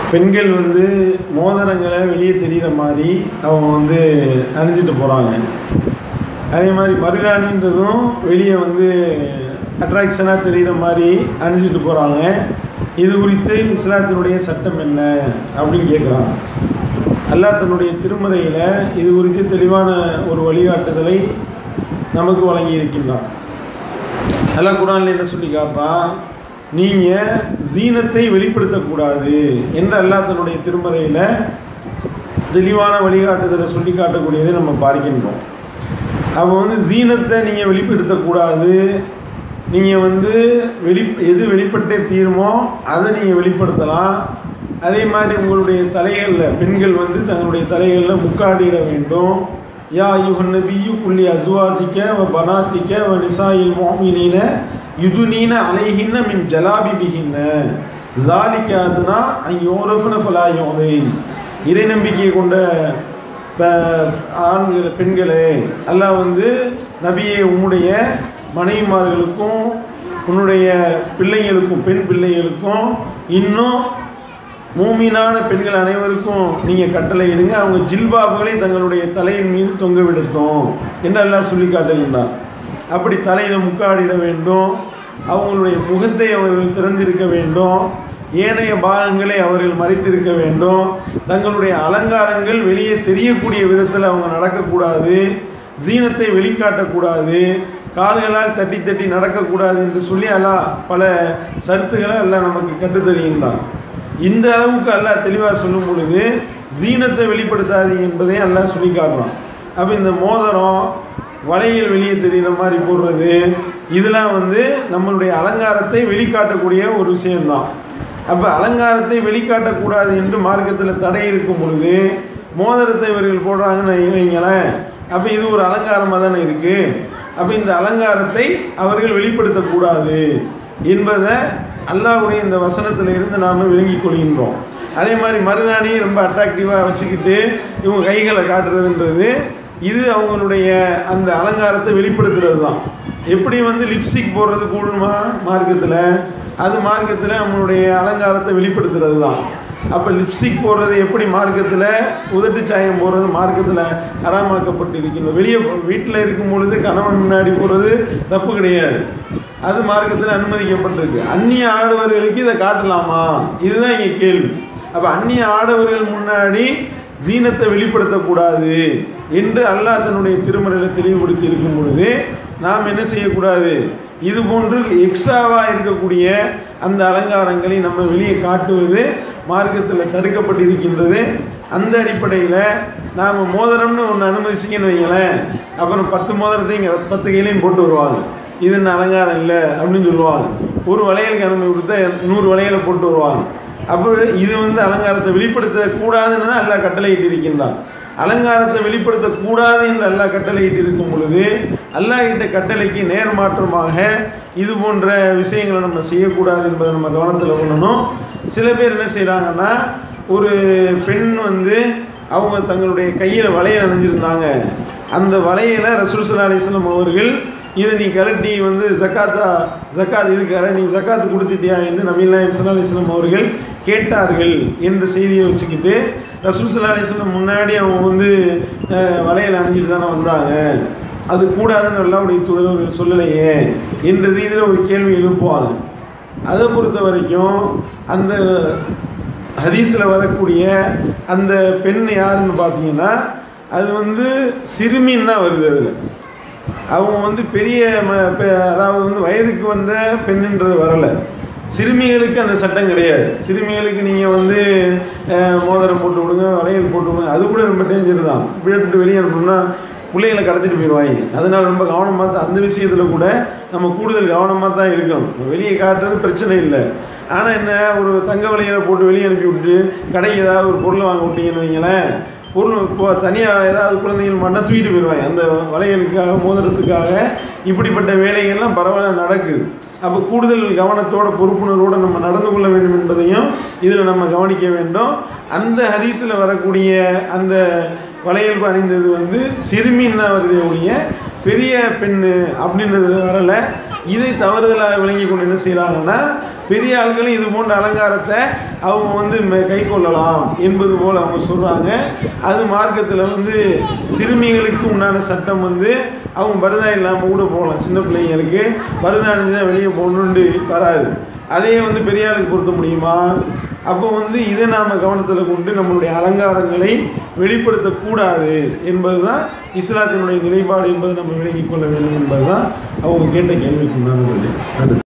பெண்கள் வந்து மோதிரங்களை வெளியே தெரிகிற மாதிரி அவங்க வந்து அணிஞ்சிட்டு போகிறாங்க அதே மாதிரி மருதாணின்றதும் வெளியே வந்து அட்ராக்ஷனாக தெரிகிற மாதிரி அணிஞ்சிட்டு போகிறாங்க இது குறித்து இஸ்லாத்தினுடைய சட்டம் என்ன அப்படின்னு கேட்குறாங்க அல்லாஹ் தன்னுடைய திருமறையில் இது குறித்து தெளிவான ஒரு வழிகாட்டுதலை நமக்கு வழங்கி இருக்கின்றான் அல்லாஹ் குரான்ல என்ன சொல்லி காட்டுறான் நீங்கள் ஜீனத்தை வெளிப்படுத்தக்கூடாது என்று அல்லாஹ் தன்னுடைய திருமறையில் தெளிவான வழிகாட்டுதலை சொல்லி காட்டக்கூடியதை நம்ம பார்க்கின்றோம் அப்போ வந்து ஜீனத்தை நீங்கள் வெளிப்படுத்தக்கூடாது நீங்கள் வந்து வெளி எது வெளிப்பட்டே தீருமோ அதை நீங்கள் வெளிப்படுத்தலாம் அதே மாதிரி உங்களுடைய தலைகளில் பெண்கள் வந்து தங்களுடைய தலைகளில் முக்காடிட வேண்டும் யா யுகன் நபியு புள்ளி அசுவாசிக்க வ பனாத்திக்க வ நிசாயில் மோமினீன யுதுனீன அலைகின்ன மின் ஜலாபிபிகின்ன ஜாலிக்காதுனா ஐயோரஃபுன ஃபலாயோதைன் இறை நம்பிக்கை கொண்ட ப- ஆண்கள் பெண்களே அல்லாஹ் வந்து நபியை உன்னுடைய மனைவிமார்களுக்கும் உன்னுடைய பிள்ளைங்களுக்கும் பெண் பிள்ளைகளுக்கும் இன்னும் மூமினான பெண்கள் அனைவருக்கும் நீங்கள் கட்டளை இடுங்க அவங்க ஜில்பாபுகளை தங்களுடைய தலையின் மீது தொங்க விடட்டும் என்று அல்லாஹ் சொல்லி காட்டுகின்றார் அப்படி தலையில் முக்காடிட வேண்டும் அவங்களுடைய முகத்தை அவர்கள் திறந்திருக்க வேண்டும் ஏனைய பாகங்களை அவர்கள் மறைத்திருக்க வேண்டும் தங்களுடைய அலங்காரங்கள் வெளியே தெரியக்கூடிய விதத்தில் அவங்க நடக்கக்கூடாது ஜீனத்தை வெளிக்காட்டக்கூடாது கால்களால் தட்டி தட்டி நடக்கக்கூடாது என்று சொல்லி அல்லாஹ் பல சருத்துக்களை எல்லாம் நமக்கு கற்றுத் தருகின்றான் இந்த அளவுக்கு அல்லாஹ் தெளிவாக சொல்லும் பொழுது ஜீனத்தை வெளிப்படுத்தாதீங்க என்பதை அல்லாஹ் சொல்லி காட்டுறான் அப்போ இந்த மோதிரம் வளையல் வெளியே தெரிகிற மாதிரி போடுறது இதெல்லாம் வந்து நம்மளுடைய அலங்காரத்தை வெளிக்காட்டக்கூடிய ஒரு விஷயம்தான் அப்போ அலங்காரத்தை வெளிக்காட்டக்கூடாது என்று மார்க்கத்தில் தடை இருக்கும் பொழுது மோதிரத்தை இவர்கள் போடுறாங்கன்னு வைங்களேன் அப்போ இது ஒரு அலங்காரமாக தானே இருக்குது அப்போ இந்த அலங்காரத்தை அவர்கள் வெளிப்படுத்தக்கூடாது என்பதை அல்லாஹ்வுடைய இந்த வசனத்தில் இருந்து நாம் விளங்கிக் கொள்கின்றோம் அதே மாதிரி மருதாணியை ரொம்ப அட்ராக்டிவாக வச்சுக்கிட்டு இவங்க கைகளை காட்டுறதுன்றது இது அவங்களுடைய அந்த அலங்காரத்தை வெளிப்படுத்துறது தான் எப்படி வந்து லிப்ஸ்டிக் போடுறது கூடுமா மார்க்கத்தில் அது மார்க்கத்தில் நம்மளுடைய அலங்காரத்தை வெளிப்படுத்துறது தான் அப்போ லிப்ஸ்டிக் போடுறது எப்படி மார்க்கத்தில் உதட்டு சாயம் போடுறது மார்க்கத்தில் அறாமாக்கப்பட்டு இருக்கின்றது வெளியே வீட்டில் இருக்கும் பொழுது கணவன் முன்னாடி போடுறது தப்பு கிடையாது அது மார்க்கத்தில் அனுமதிக்கப்பட்டிருக்கு அந்நிய ஆடவர்களுக்கு இதை காட்டலாமா இதுதான் இங்கே கேள்வி அப்போ அந்நிய ஆடவர்கள் முன்னாடி ஜீனத்தை வெளிப்படுத்தக்கூடாது என்று அல்லாஹ் தன்னுடைய திருமறையில் தெளிவுபடுத்தி இருக்கும் பொழுது நாம் என்ன செய்யக்கூடாது இது போன்று எக்ஸ்ட்ராவாக இருக்கக்கூடிய அந்த அலங்காரங்களை நம்ம வெளியே காட்டுவது மார்க்கத்தில் தடுக்கப்பட்டிருக்கின்றது அந்த அடிப்படையில் நாம் மோதிரம்னு ஒன்று அனுமதிச்சிங்கன்னு வைங்களேன் அப்புறம் பத்து மோதிரத்தையும் இங்கே பத்து கையிலையும் போட்டு வருவாங்க இது என்ன அலங்காரம் இல்லை அப்படின்னு சொல்லுவாங்க ஒரு வளையலுக்கு அனுமதி கொடுத்தா நூறு வளையலை போட்டு வருவாங்க அப்போ இது வந்து அலங்காரத்தை வெளிப்படுத்தக்கூடாதுன்னு தான் எல்லாம் கட்டளையிட்டு இருக்கின்றான் அலங்காரத்தை வெளிப்படுத்தக்கூடாது என்று அல்லாஹ் கட்டளையிட்டு இருக்கும் பொழுது அல்லாஹ் இட்ட கட்டளைக்கு நேர்மாற்றமாக இது போன்ற விஷயங்களை நம்ம செய்யக்கூடாது என்பதை நம்ம கவனத்தில் கொள்ளணும் சில பேர் என்ன செய்கிறாங்கன்னா ஒரு பெண் வந்து அவங்க தங்களுடைய கையில் வளையல் அணிஞ்சிருந்தாங்க அந்த வளையலை ரசூல் சல்லா அலிஸ்லாம் அவர்கள் இதை நீ கரட்டி வந்து ஜக்காத்தா ஜக்காத் இதுக்கார நீ ஜக்காத்து கொடுத்துட்டியா என்று நபீல்லாம் சல்லா அலிஸ்லாம் அவர்கள் கேட்டார்கள் என்ற செய்தியை வச்சுக்கிட்டு ரசூல் சல்லா அலிஸ்லாம் முன்னாடி அவங்க வந்து அஹ், வளையல் அணிஞ்சிட்டு தானே வந்தாங்க அது கூடாதுன்னு அல்லாவுடைய தூதரவர்கள் சொல்லலையே என்ற ரீதியில் ஒரு கேள்வி எழுப்புவாங்க அதை பொறுத்த வரைக்கும் அந்த ஹதீஸில் வரக்கூடிய அந்த பெண் யாருன்னு பார்த்தீங்கன்னா அது வந்து சிறுமின்னு தான் வருது அதில் அவங்க வந்து பெரிய ம- பெ- அதாவது வந்து வயதுக்கு வந்த பெண்ணுன்றது வரலை சிறுமிகளுக்கு அந்த சட்டம் கிடையாது சிறுமிகளுக்கு நீங்கள் வந்து அஹ், மோதிரம் போட்டு விடுங்க வளையல் போட்டு விடுங்க அது கூட ரொம்ப டேஞ்சர் தான் விட்டு வெளியே அனுப்பணும்னா பிள்ளைகளை கடத்திட்டு போயிடுவாங்க அதனால ரொம்ப கவனமாக தான் அந்த விஷயத்தில் கூட நம்ம கூடுதல் கவனமாக தான் இருக்கணும் வெளியே காட்டுறது பிரச்சனை இல்லை ஆனால் என்ன ஒரு தங்க வளையலை போட்டு வெளியே அனுப்பி விட்டு கடைக்கு ஏதாவது ஒரு பொருளை வாங்க விட்டீங்கன்னு வைங்களேன் பொருள் இப்போ தனியாக ஏதாவது குழந்தைகள் மண்ணை தூக்கிட்டு போயிடுவாங்க அந்த வளையலுக்காக மோதிரத்துக்காக இப்படிப்பட்ட வேலைகள்லாம் பரவாயில்ல நடக்குது அப்போ கூடுதல் கவனத்தோட பொறுப்புணர்வோடு நம்ம நடந்து கொள்ள வேண்டும் என்பதையும் இதில் நம்ம கவனிக்க வேண்டும் அந்த ஹதீஸில் வரக்கூடிய அந்த வளையல் அணிந்தது வந்து சிறுமின்னு தான் வருதே ஒழிய பெரிய பெண்ணு அப்படின்றது வரலை இதை தவறுதலாக விளங்கி கொண்டு என்ன செய்கிறாங்கன்னா பெரிய ஆள்களும் இது போன்ற அலங்காரத்தை அவங்க வந்து மெ- கை கொள்ளலாம் என்பது போல் அவங்க சொல்கிறாங்க அது மார்க்கத்தில் வந்து சிறுமிகளுக்கு உண்டான சட்டம் வந்து அவங்க பரதா இல்லாமல் கூட போகலாம் சின்ன பிள்ளைங்களுக்கு பரதா அணிஞ்சு தான் வெளியே போகணுன்ட்டு வராது அதையே வந்து பெரிய ஆளுக்கு பொருத்த முடியுமா அப்போ வந்து இதை நாம் கவனத்தில் கொண்டு நம்மளுடைய அலங்காரங்களை வெளிப்படுத்தக்கூடாது என்பது தான் இஸ்லாத்தினுடைய நிலைப்பாடு என்பதை நம்ம விளங்கிக் கொள்ள வேண்டும் என்பது தான் அவங்க கேட்ட கேள்விக்கு உண்டான பதில். நன்றி